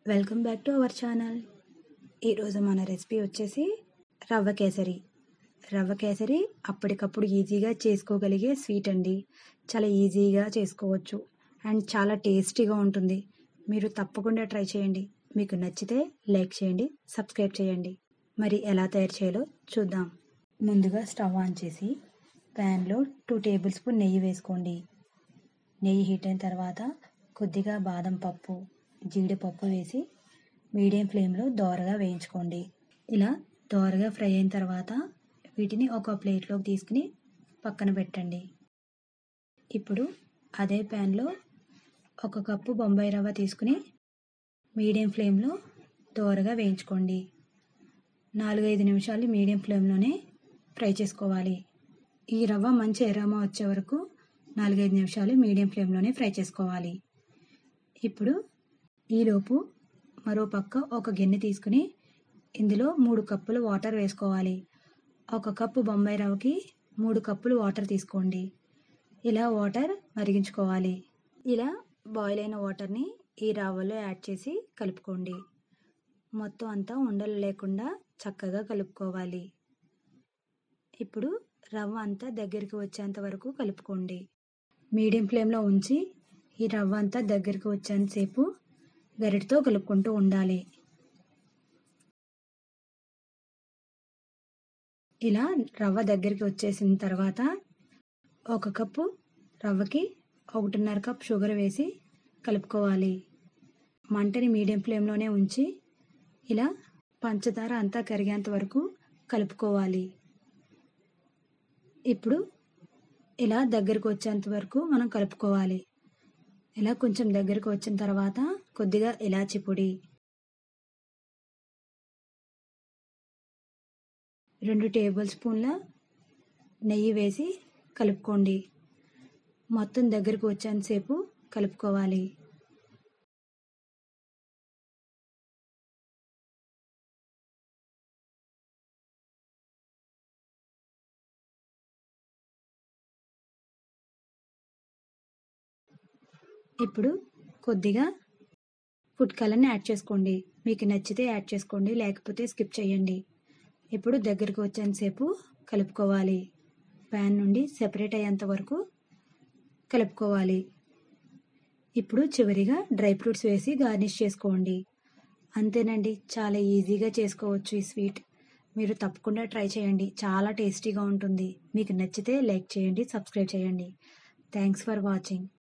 welcome back to our channel ఈరోజు మన recipe వచ్చేసి రవ్వ కేసరి రవ్వ కేసరి అప్పటికప్పుడు ఈజీగా చేసుకోగలిగే స్వీట్ అండి చాలా ఈజీగా చేసుకోవచ్చు అండ్ చాలా టేస్టీగా ఉంటుంది మీరు తప్పకుండా ట్రై చేయండి మీకు నచ్చితే లైక్ చేయండి సబ్స్క్రైబ్ చేయండి మరి ఎలా తయారు చేయాలో చూద్దాం ముందుగా స్టవ్ ఆన్ చేసి ప్యాన్లో టూ టేబుల్ స్పూన్ నెయ్యి వేసుకోండి నెయ్యి హీట్ అయిన తర్వాత కొద్దిగా బాదం పప్పు జీడిపప్పు వేసి మీడియం ఫ్లేమ్లో దోరగా వేయించుకోండి ఇలా దోరగా ఫ్రై అయిన తర్వాత వీటిని ఒక ప్లేట్లోకి తీసుకుని పక్కన పెట్టండి ఇప్పుడు అదే ప్యాన్లో ఒక కప్పు బొంబాయి రవ్వ తీసుకుని మీడియం ఫ్లేమ్లో దోరగా వేయించుకోండి నాలుగైదు నిమిషాలు మీడియం ఫ్లేమ్లోనే ఫ్రై చేసుకోవాలి ఈ రవ్వ మంచి ఎరామా వచ్చే వరకు నాలుగైదు నిమిషాలు మీడియం ఫ్లేమ్లోనే ఫ్రై చేసుకోవాలి ఇప్పుడు ఈలోపు మరో పక్క ఒక గిన్నె తీసుకుని ఇందులో మూడు కప్పులు వాటర్ వేసుకోవాలి ఒక కప్పు బొంబాయి రవ్వకి మూడు కప్పులు వాటర్ తీసుకోండి ఇలా వాటర్ మరిగించుకోవాలి ఇలా బాయిల్ అయిన వాటర్ని ఈ రవ్వలో యాడ్ చేసి కలుపుకోండి మొత్తం అంతా ఉండలు లేకుండా చక్కగా కలుపుకోవాలి ఇప్పుడు రవ్వ అంతా దగ్గరికి వచ్చేంత వరకు కలుపుకోండి మీడియం ఫ్లేమ్లో ఉంచి ఈ రవ్వ అంతా దగ్గరికి వచ్చేంతసేపు గరిటతో కలుపుకుంటూ ఉండాలి ఇలా రవ్వ దగ్గరికి వచ్చేసిన తర్వాత ఒక కప్పు రవ్వకి ఒకటిన్నర కప్ షుగర్ వేసి కలుపుకోవాలి మంటని మీడియం ఫ్లేమ్లోనే ఉంచి ఇలా పంచదార అంతా కరిగేంత వరకు కలుపుకోవాలి ఇప్పుడు ఇలా దగ్గరకు వచ్చేంత వరకు మనం కలుపుకోవాలి ఇలా కొంచెం దగ్గరకు వచ్చిన తర్వాత కొద్దిగా ఇలాచి పొడి రెండు టేబుల్ స్పూన్ల నెయ్యి వేసి కలుపుకోండి మొత్తం దగ్గరకు వచ్చేంతసేపు కలుపుకోవాలి ఇప్పుడు కొద్దిగా ఫుడ్ కలర్ని యాడ్ చేసుకోండి మీకు నచ్చితే యాడ్ చేసుకోండి లేకపోతే స్కిప్ చేయండి ఇప్పుడు దగ్గరికి వచ్చేంతసేపు కలుపుకోవాలి ప్యాన్ నుండి సెపరేట్ అయ్యేంత వరకు కలుపుకోవాలి ఇప్పుడు చివరిగా డ్రై ఫ్రూట్స్ వేసి గార్నిష్ చేసుకోండి అంతేనండి చాలా ఈజీగా చేసుకోవచ్చు ఈ స్వీట్ మీరు తప్పకుండా ట్రై చేయండి చాలా టేస్టీగా ఉంటుంది మీకు నచ్చితే లైక్ చేయండి సబ్స్క్రైబ్ చేయండి థ్యాంక్స్ ఫర్ వాచింగ్